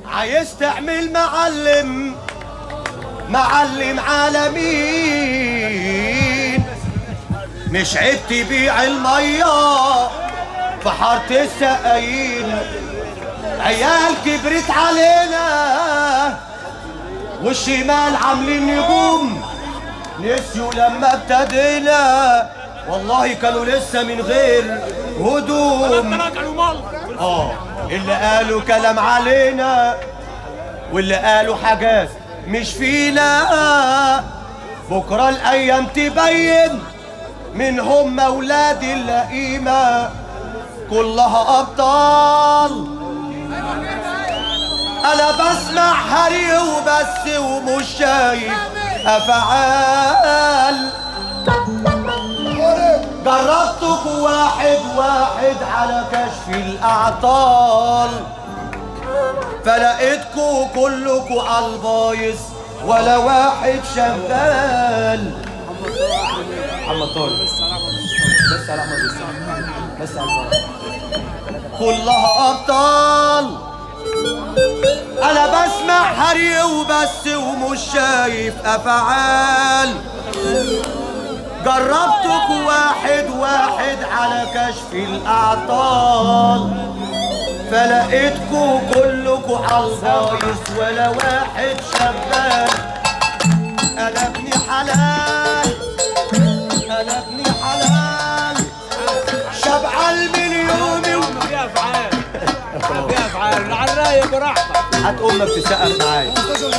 عايز تعمل معلم معلم عالمين مش عيب تبيع المية في حارة السقايين عيال كبرت علينا والشمال عاملين نجوم نسيوا لما ابتدينا والله كانوا لسه من غير هدوم اه اللي قالوا كلام علينا واللي قالوا حاجات مش فينا بكرة الأيام تبين من هم أولاد اللئيمة كلها أبطال أنا بسمع هري وبس ومش شايف أفعال جربتك واحد واحد على كشف الأعطال فلقيتكوا كلكوا عالبايظ ولا واحد شغال محمد طارق بس على احمد بس بس على كلها ابطال انا بسمع هري وبس ومش شايف افعال جربتك واحد واحد على كشف الاعطال فلقيتكوا كلكوا عالبايظ ولا واحد شغال انا ابني حلال انا ابني حلال شبعان من يومي و... في افعال في افعال على الرايق براحتك هات امك تسقف معايا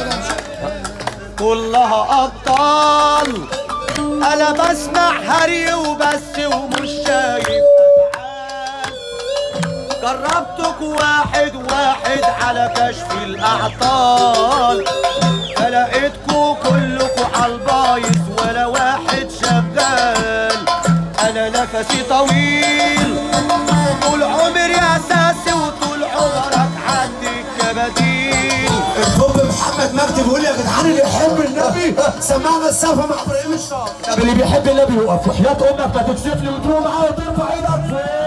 كلها ابطال انا بسمع هري وبس ومش شايف أفعال. جربتك واحد واحد على كشف الاعطال فلقيتكوا كلكوا عالبايظ ولا واحد شغال انا نفسي طويل طول عمري اساسي وطول عمرك عندي كبديل الطب محمد مجدي بيقول يا جدعان اللي يحب النبي سمعنا السقف مع ابراهيم الشاطر طب اللي بيحب النبي يقف وحياة امك ما تكسف لي وتروح معاه وترفع ايدك فوق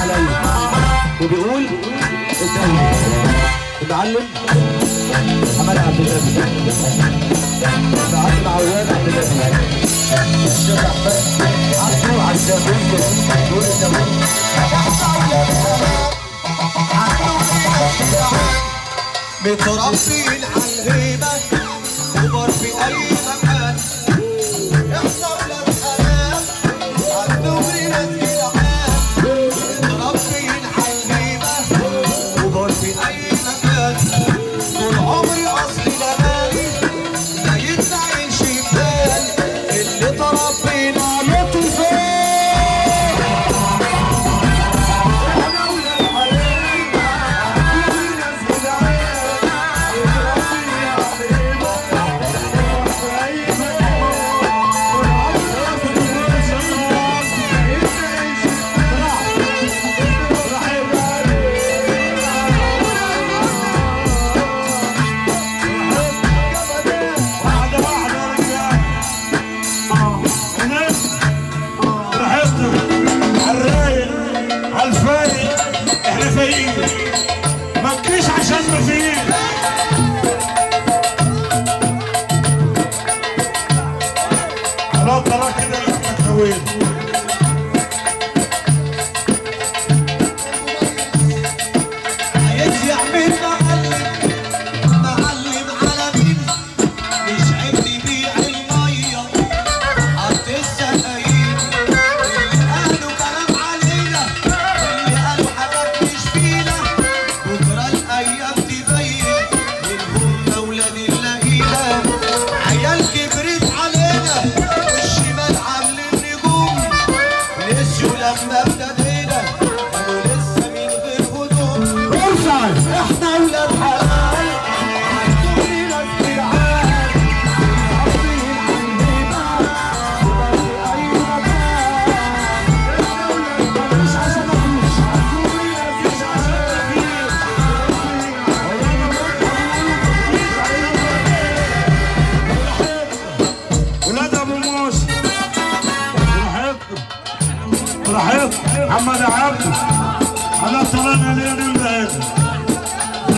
عليا وبيقول الدولة المعلم حماد عبد النبي المعلم عواد عبد النبي الشيخ احمد عبده عزامين دول الدولة متربيين على الهيبة كبر في أي مكان إحنا ولاد حلال عالدغري ناس جدعان متربيين على الهيبة كبر في أي مكان طول عمري أصلي جمالي ما يتعينش بال اللي تربينا لطفال واحدة واحدة يا رجال اه هناك براحتنا عالرايق عالفايق احنا فايقين ما تجيش عشان ما فيين خلاص خلاص كده احنا كوين عايز يعمل معلم معلم على مين مش عيب بيع المية حط السقايين اللي قالوا كلام علينا واللي قالوا حاجات مش فينا بكرة الأيام تبين منهم أولاد اللئيمة عيال كبرت علينا والشمال عاملين نجوم نسيوا لما ابتدينا كانوا لسه من غير هدوم احنا ولاد حلال عالدغري ناس جدعان متربيين على الهيبة كبر في أي مكان احنا ولاد مفيش عشان مفيش عالدغري مفيش عشان مفيش ولاد ابو موسى براحتكم براحتكم محمد عبده انا طلعنا ليه نمرة هنا